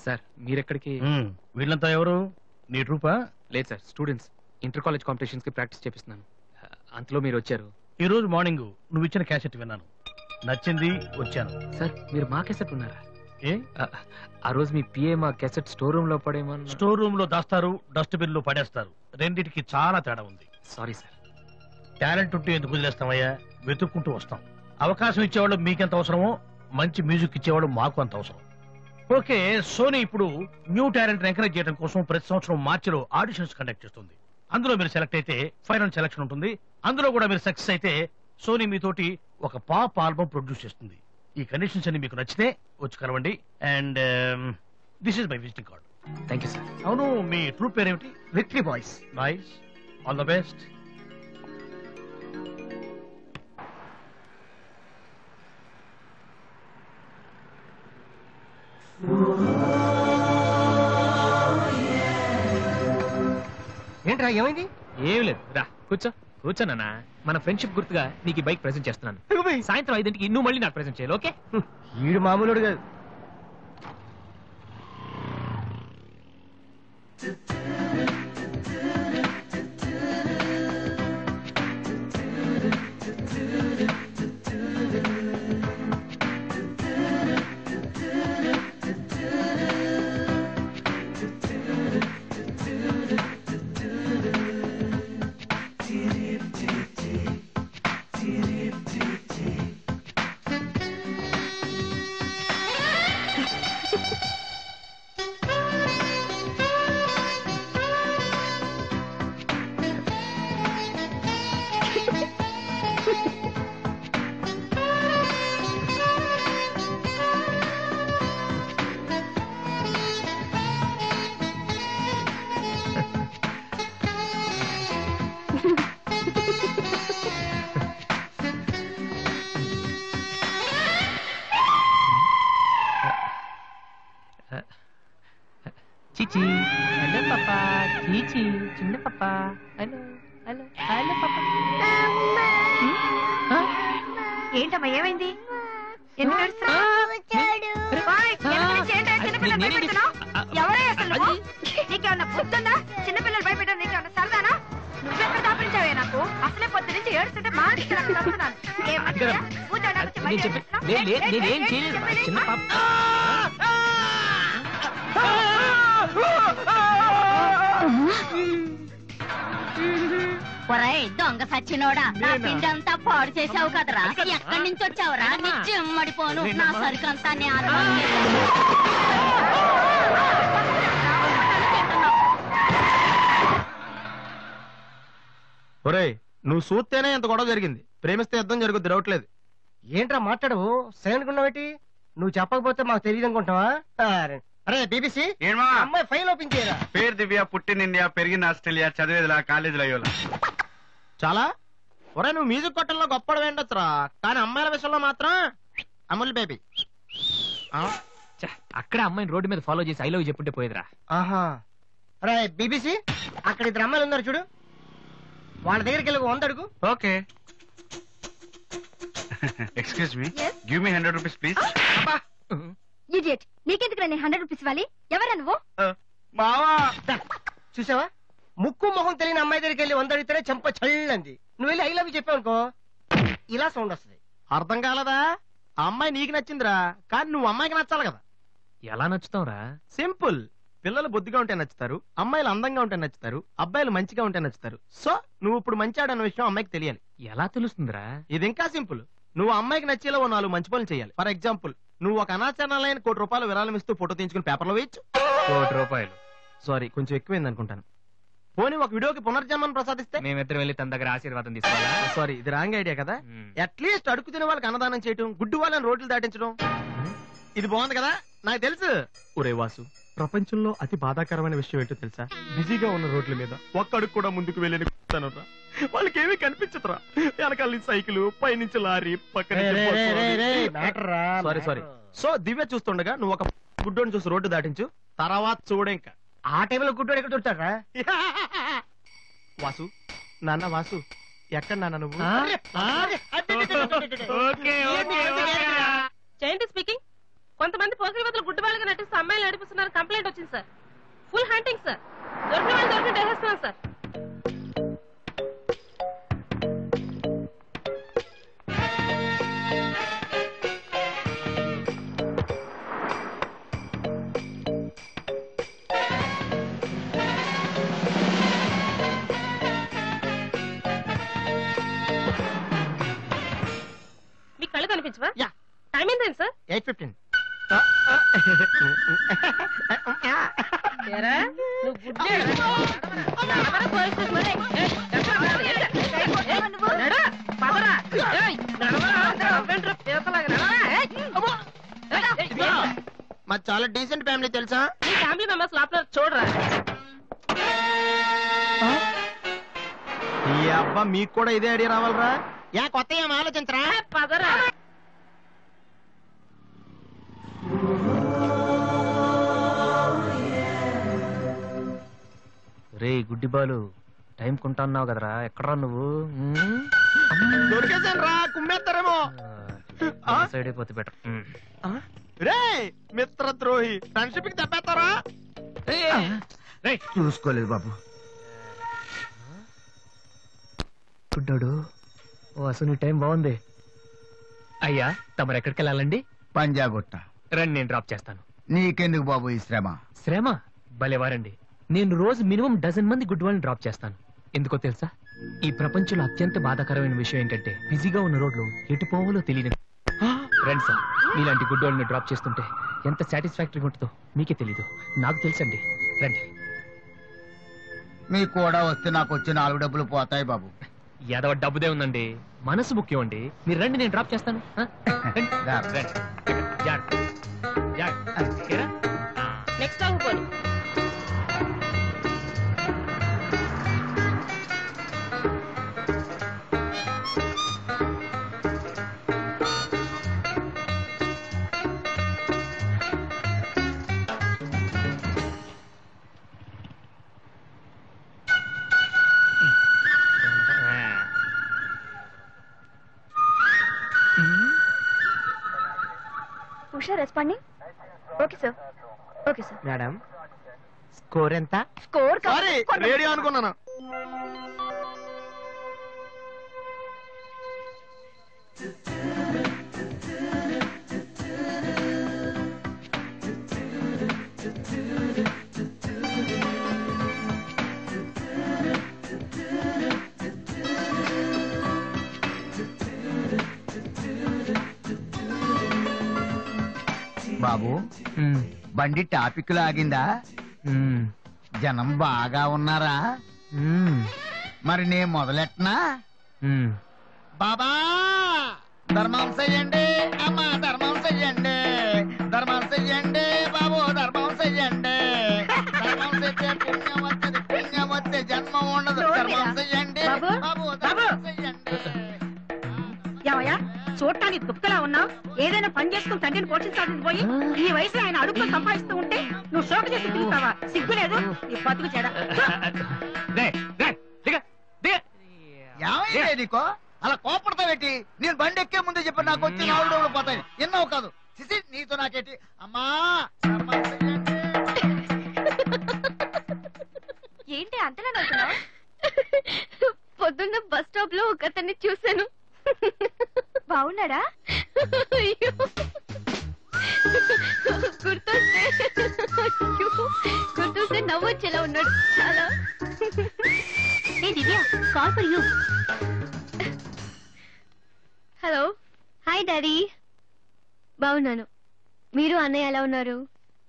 Sir మీరెక్కడికి మ్మ్. వీళ్ళంతా ఎవరు నీ ట్రూపా లేదు sir students inter college competitions కి ప్రాక్టీస్ చేపిస్తున్నాను అంతలో మీరు వచ్చారు ఈ రోజు మార్నింగ్ నువ్వు ఇచ్చిన క్యాసెట్ విన్నాను నచ్చింది వచ్చాను సార్ మీరు మా కెసెట్ ఉన్నారా ఏ ఆ, ఆ రోజు మీ పిఏ మా కెసెట్ స్టోర్ రూమ్ లో పడేమన్నా స్టోర్ రూమ్ లో దాస్తారు డస్ట్బిన్ లో పడేస్తారు రెండిటికి చాలా తేడా ఉంది సారీ సార్ టాలెంట్ ఉంటే ఎందుకు వదిలేస్తామయ్యా వెతుక్కుంటూ వస్తాం అవకాశం ఇచ్చేవాళ్ళు మీకెంత అవసరమో మంచి మ్యూజిక్ ఇచ్చేవాళ్ళు మాకు అంత అవసరం ఓకే సోనీ ఇప్పుడు న్యూ టాలెంట్ ఎంకరేజ్ చేయడం కోసం ప్రతి సంవత్సరం మార్చిలో ఆడిషన్స్ కండక్ట్ చేస్తుంది అందులో మీరు సెలెక్ట్ అయితే ఫైనల్ సెలక్షన్ ఉంటుంది అందులో కూడా మీరు సక్సెస్ అయితే సోనీ మీతోటి ఒక పాప్ ఆల్బమ్ ప్రొడ్యూస్ చేస్తుంది ఈ కండిషన్స్ అన్ని మీకు నచ్చితే వచ్చి కలవండి and this is my visiting card thank you sir అవును మీ ట్రూప్ పేరేమిటి victory boys nice all the best ఏంట్రా ఏమైంది ఏం లేదు రా కూర్చో కూర్చోనన్నా మన ఫ్రెండ్షిప్ గుర్తుగా నీకు ఈ బైక్ ప్రెజెంట్ చేస్తున్నాను సాయంత్రం ఐదింటికి నువ్వు మళ్ళీ నాకు ప్రెజెంట్ చేయాలి ఓకే వీడు మామూలుడు కాదు చిచి హలో పాపా చీచి చిన్న పాపా హలో హలో హలో పాపా ఏంటమ్మా ఏమైంది ఎందుకు ఏడుస్తున్నావ్? ఓయ్, ఎందుకు నుంచి ఏంటా చిన్నపిల్లలు నేనేం భయపెడుతున్నావ్? ఆ, ఎవరే అసలు నువ్వు? నీకేమన్నా బుద్ధుందా చిన్నపిల్లలు భయపెట్టడం నీకేమన్నా సరదానా నువ్వెక్కడ దాపించావే నాకు అసలే పొద్దు నుంచి ఏడుస్తుంటే మా నుంచి నాకు తప్పుతున్నాను ఏమన్నా కూర్చోడానికి వచ్చి నేను చెప్పి భయపెడుతున్నావ్? లే- లే- ఏంటి, నేనేం ఏంటి, చేయలేదు చెప్పేది? చిన్న పాప ఒరేయ్ దొంగ సచ్చినోడా నా పిండంతా పాడు చేసావు కదరా ఎక్కడి నుంచి వచ్చావురా నీ చెమ్మడిపోను నా సరుకంతా నేల ఒరేయ్ నువ్వు చూస్తేనే ఎంత గొడవ జరిగింది ప్రేమిస్తే యుద్ధం జరుగుద్ది డౌట్లేదు ఏంట్రా మాట్లాడవు సైలెంట్ ఉన్నావేటి నువ్వు చెప్పకపోతే మాకు తెలియదు అనుకుంటావా అరే, అరే బీబీసీ ఏమా అమ్మాయి ఫైల్ ఓపెన్ చేయరా పేరు దివ్య పుట్టిన ఇండియా పెరిగిన ఆస్ట్రేలియా చదివేదిలా కాలేజీలో అయ్యోలా చాలా ఒరే నువ్వు మ్యూజిక్ కొట్టంలో గొప్పడు వేండొచ్చురా కానీ అమ్మాయిల విషయంలో మాత్రం అమూల్ బేబీ ఛ, అక్కడ అమ్మాయిని రోడ్డు మీద ఫాలో చేసి ఐ లవ్ చెప్పుంటే పోయేదిరా ఆహా అరే బీబీసీ అక్కడ ఇద్దరు అమ్మాయిలు ఉన్నారు చూడు వాళ్ళ దగ్గరికి వెళ్ళి ఒక వంద అడుగు okay excuse me Yes? Give me hundred rupees please idiot నీకెందుకు నేను హండ్రెడ్ రూపీస్ ఇవ్వాలి ఎవరా నువ్వు మావా దా, చూసావా ముక్కు మొహం తెలియని అమ్మాయి దగ్గరికి వెళ్ళి వంద అడిగితేనే చెంప చల్లంది నువ్వు వెళ్ళి ఐ లవ్ చెప్పావు అనుకో ఇలా సౌండ్ వస్తుంది అర్థం కాలదా ఆ అమ్మాయి నీకు నచ్చిందిరా కానీ నువ్వు అమ్మాయికి నచ్చాలి కదా ఎలా నచ్చుతావురా సింపుల్ పిల్లలు బుద్ధిగా ఉంటే నచ్చుతారు అమ్మాయిలు అందంగా ఉంటే నచ్చుతారు అబ్బాయిలు మంచిగా ఉంటే నచ్చుతారు సో నువ్వు ఇప్పుడు మంచి అన్న విషయం అమ్మాయికి తెలియాలి ఎలా తెలుస్తుందిరా ఇది ఇంకా సింపుల్ నువ్వు అమ్మాయికి నచ్చేలా ఓ నాలుగు మంచి పనులు చేయాలి ఫర్ ఎగ్జాంపుల్ నువ్వు ఒక అనాచరణలైన కోటి రూపాయలు విరాళం ఇస్తూ ఫోటో తీయించుకుని పేపర్లో వేయచ్చు కోటి రూపాయలు సారీ కొంచెం ఎక్కువైంది అనుకుంటాను పోనీ ఒక వీడియోకి పునర్జన్మను ప్రసాదిస్తే మేమిద్దరం వెళ్ళి తన దగ్గర ఆశీర్వాదం తీసుకోవాలా సారీ ఇది రాంగ్ ఐడియా కదా మ్మ్. అట్లీస్ట్ అడుగు తినే వాళ్ళకి అన్నదానం చేయటం గుడ్డు వాళ్ళని రోడ్లు దాటించడం ఇది బాగుంది కదా నాకు తెలుసు ఒరే వాసు ప్రపంచంలో అతి బాధాకరమైన విషయం ఏంటో తెలుసా బిజీగా ఉన్న రోడ్ల మీద ఒక్క అడుగు కూడా ముందుకు వెళ్ళని కూర్చున్నానురా. వాళ్ళకి ఏమీ కనిపించదురా వెనకాల నుంచి సైకిల్ పైనుంచి లారీ పక్కన సారీ సారీ సో దివ్య చూస్తుండగా నువ్వు ఒక గుడ్డోని చూసి రోడ్డు దాటించు తర్వాత చూడ ఇంకా ఆ టైంలో గుడ్డోడు ఎక్కడ దొరుకుతాడా వాసు నాన్న వాసు ఎక్కడ నాన్న నువ్వు అరే, అరే, అడ్డ, అడ్డ, అడ్డ, అడ్డ, అడ్డ. Okay okay okay Jayanthi speaking కొంతమంది పోకిరి వద్దలు గుడ్డి వాళ్ళగా నటిస్తూ అమ్మాయిలు నడిపిస్తున్నారు కంప్లైంట్ వచ్చింది సార్ ఫుల్ హంటింగ్ సార్ దొరికిన వాళ్ళు దొరికిన వేసేస్తున్నాం సార్ మీ కళ్ళు కనిపించవా యా. టైం ఏంటండి సార్ ఎయిట్ ఫిఫ్టీన్ ఏరా నువ్వు గుడ్డే నడవరా పోలీస్ స్టేషన్ మరి. ఏయ్, ఎక్కడ పోయావు? ఏంటి? ఏయ్, నడు, పదరా. ఏయ్, నడవరా. నవ్వేంట్రా, పీతలాగా నడవరా. ఏయ్, అమ్మో. ఏయ్, ఏయ్, ఏయ్. మాది చాలా డీసెంట్ ఫ్యామిలీ తెలుసా మీ ఫ్యామిలీ మెంబర్స్ లోపల చూడరా ఈ అబ్బా మీకు కూడా ఇదే ఐడియా రావాలరా యా కొత్త ఏం ఆలోచించరా ఏయ్, పదరా రే గుడ్డి బాలు టైం కొంటున్నావు కదరా ఎక్కడరా నువ్వు ఉమ్? దొరికేసాను రా కుమ్మేస్తారేమో ఆ, సైడ్ అయిపోతే బెటర్ రే మిత్ర ద్రోహి ఫ్రెండ్షిప్ కి తప్పేస్తారా చూసుకోలేదు బాబు గుడ్డాడు ఓ అసలు నీ టైం బాగుంది అయ్యా తమరు ఎక్కడికి వెళ్ళాలండి పంజాగుట్ట రండి నేను డ్రాప్ చేస్తాను నీకెందుకు బాబు ఈ శ్రమ శ్రమ భలేవారండి నేను రోజు మినిమం డజన్ మంది గుడ్ వాళ్ళని డ్రాప్ చేస్తాను ఎందుకో తెలుసా ఈ ప్రపంచంలో అత్యంత బాధాకరమైన విషయం ఏంటంటే బిజీగా ఉన్న రోడ్లు ఎటు పోవాలో తెలియదు రండి సార్ మీలాంటి గుడ్ వాళ్ళని డ్రాప్ చేస్తుంటే ఎంత సాటిస్ఫాక్టరీగా ఉంటుందో మీకే తెలీదు నాకు తెలుసండి రండి మీకు కూడా వస్తే నాకు వచ్చే నాలుగు డబ్బులు పోతాయి బాబు యాదవ డబ్బుదే ఉందండి మనసు ముఖ్యం అండి మీరు రండి నేను డ్రాప్ చేస్తాను ఆ? రండి. రా. రండి. జాగ్రత్త. జాగ్రత్త. ఏరా? నెక్స్ట్ టైం పోనీ Usha responding okay sir okay sir madam score ఎంత స్కోర్ సారీ రేడియో అనుకున్నాను బాబు మ్మ్. బండి టాపిక్ లాగిందా మ్మ్. జనం బాగా ఉన్నారా మ్మ్. మరి నేను మొదలెట్టనా మ్మ్. బాబా ధర్మం చెయ్యండి అమ్మా ధర్మం చెయ్యండి ధర్మం చెయ్యండి బాబు ధర్మం చెయ్యండి ధర్మం చేస్తే పుణ్యం వస్తుంది పుణ్యం వస్తే జన్మ ఉండదు ధర్మం చెయ్యండి బాబు, బాబు బాబు. ధర్మం చెయ్యండి ఏమయ్యా చూడటానికి దుఃఖలా ఉన్నావు ఏదైనా పని చేసుకుని తండ్రిని పోషించాల్సింది పోయి ఈ వయసులో ఆయన అడుగులు సంపాదిస్తూ ఉంటే నువ్వు షోక చేసి తిరుగుతావా సిగ్గు లేదు ఈ బతుకు చెడ రే, రే, దిగ, దిగ. ఏమైంది నీకో అలా కోపడతావేటి నేను బండి ఎక్కే ముందే చెప్పి నాకు వచ్చి నాలుగు రోజులు పోతాయి ఎన్నో కాదు సిసి నీతో నాకేటి అమ్మా ధర్మం చెయ్యండి ఏంటి అంతలా నవ్వుతున్నావు పొద్దున్న బస్ స్టాప్ లో ఒక అతన్ని చూశాను బాగున్నాడా అయ్యో. గుర్తొస్తే అయ్యో. గుర్తొస్తే నవ్వొచ్చేలా ఉన్నాడు చాలా ఏ Divya call for you hello hi daddy బాగున్నాను మీరు అన్నయ్య ఎలా ఉన్నారు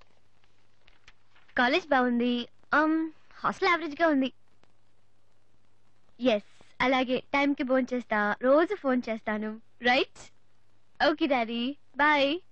కాలేజ్ బాగుంది హాస్టల్ యావరేజ్ గా ఉంది ఎస్ అలాగే టైంకి ఫోన్ చేస్తా రోజు ఫోన్ చేస్తాను రైట్ ఓకే డాడీ బాయ్